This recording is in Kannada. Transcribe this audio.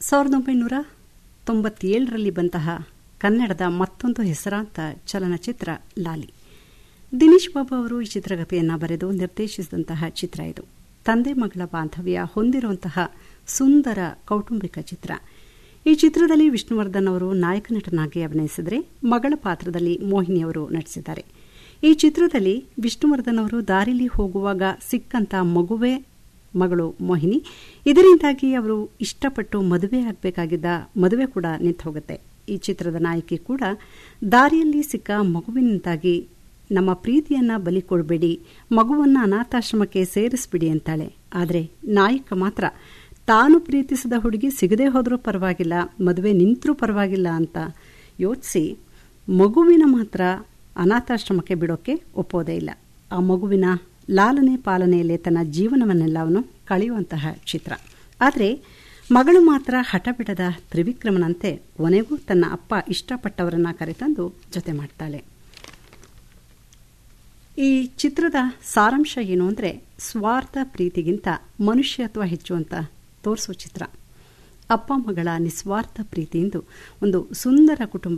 ಸಾವಿರದ ಒಂಬೈನೂರ ತೊಂಬತ್ತೇಳರಲ್ಲಿ ಬಂತಹ ಕನ್ನಡದ ಮತ್ತೊಂದು ಹೆಸರಾಂತ ಚಲನಚಿತ್ರ ಲಾಲಿ ದಿನೇಶ್ ಬಾಬು ಅವರು ಈ ಚಿತ್ರಕಥೆಯನ್ನು ಬರೆದು ನಿರ್ದೇಶಿಸಿದಂತಹ ಚಿತ್ರ ಇದು ತಂದೆ ಮಗಳ ಬಾಂಧವ್ಯ ಹೊಂದಿರುವಂತಹ ಸುಂದರ ಕೌಟುಂಬಿಕ ಚಿತ್ರ ಈ ಚಿತ್ರದಲ್ಲಿ ವಿಷ್ಣುವರ್ಧನ್ ಅವರು ನಾಯಕ ನಟನಾಗಿ ಅಭಿನಯಿಸಿದರೆ ಮಗಳ ಪಾತ್ರದಲ್ಲಿ ಮೋಹಿನಿ ಅವರು ನಟಿಸಿದ್ದಾರೆ ಈ ಚಿತ್ರದಲ್ಲಿ ವಿಷ್ಣುವರ್ಧನ್ ಅವರು ದಾರಿಲಿ ಹೋಗುವಾಗ ಸಿಕ್ಕಂತ ಮಗುವೇ ಮಗಳು ಮೋಹಿನಿ ಇದರಿಂದಾಗಿ ಅವರು ಇಷ್ಟಪಟ್ಟು ಮದುವೆ ಆಗಬೇಕಾಗಿದ್ದ ಮದುವೆ ಕೂಡ ನಿಂತು ಹೋಗುತ್ತೆ ಈ ಚಿತ್ರದ ನಾಯಕಿ ಕೂಡ ದಾರಿಯಲ್ಲಿ ಸಿಕ್ಕ ಮಗುವಿನಿಂದಾಗಿ ನಮ್ಮ ಪ್ರೀತಿಯನ್ನ ಬಲಿ ಕೊಡಬೇಡಿ ಮಗುವನ್ನ ಅನಾಥಾಶ್ರಮಕ್ಕೆ ಸೇರಿಸ್ಬಿಡಿ ಅಂತಾಳೆ ಆದರೆ ನಾಯಕ ಮಾತ್ರ ತಾನು ಪ್ರೀತಿಸಿದ ಹುಡುಗಿ ಸಿಗದೇ ಹೋದರೂ ಪರವಾಗಿಲ್ಲ ಮದುವೆ ನಿಂತರೂ ಪರವಾಗಿಲ್ಲ ಅಂತ ಯೋಚಿಸಿ ಮಗುವಿನ ಮಾತ್ರ ಅನಾಥಾಶ್ರಮಕ್ಕೆ ಬಿಡೋಕೆ ಒಪ್ಪೋದೇ ಇಲ್ಲ ಆ ಮಗುವಿನ ಲಾಲನೆ ಪಾಲನೆಯಲ್ಲೇ ತನ್ನ ಜೀವನವನ್ನೆಲ್ಲ ಅವನು ಕಳೆಯುವಂತಹ ಚಿತ್ರ ಆದರೆ ಮಗಳು ಮಾತ್ರ ಹಠ ಬಿಡದ ತ್ರಿವಿಕ್ರಮನಂತೆ ಕೊನೆಗೂ ತನ್ನ ಅಪ್ಪ ಇಷ್ಟಪಟ್ಟವರನ್ನ ಕರೆತಂದು ಜೊತೆ ಮಾಡ್ತಾಳೆ ಈ ಚಿತ್ರದ ಸಾರಾಂಶ ಏನು ಅಂದರೆ ಸ್ವಾರ್ಥ ಪ್ರೀತಿಗಿಂತ ಮನುಷ್ಯತ್ವ ಹೆಚ್ಚು ಅಂತ ತೋರಿಸೋ ಚಿತ್ರ ಅಪ್ಪ ಮಗಳ ನಿಸ್ವಾರ್ಥ ಪ್ರೀತಿಯಿಂದ ಒಂದು ಸುಂದರ ಕುಟುಂಬ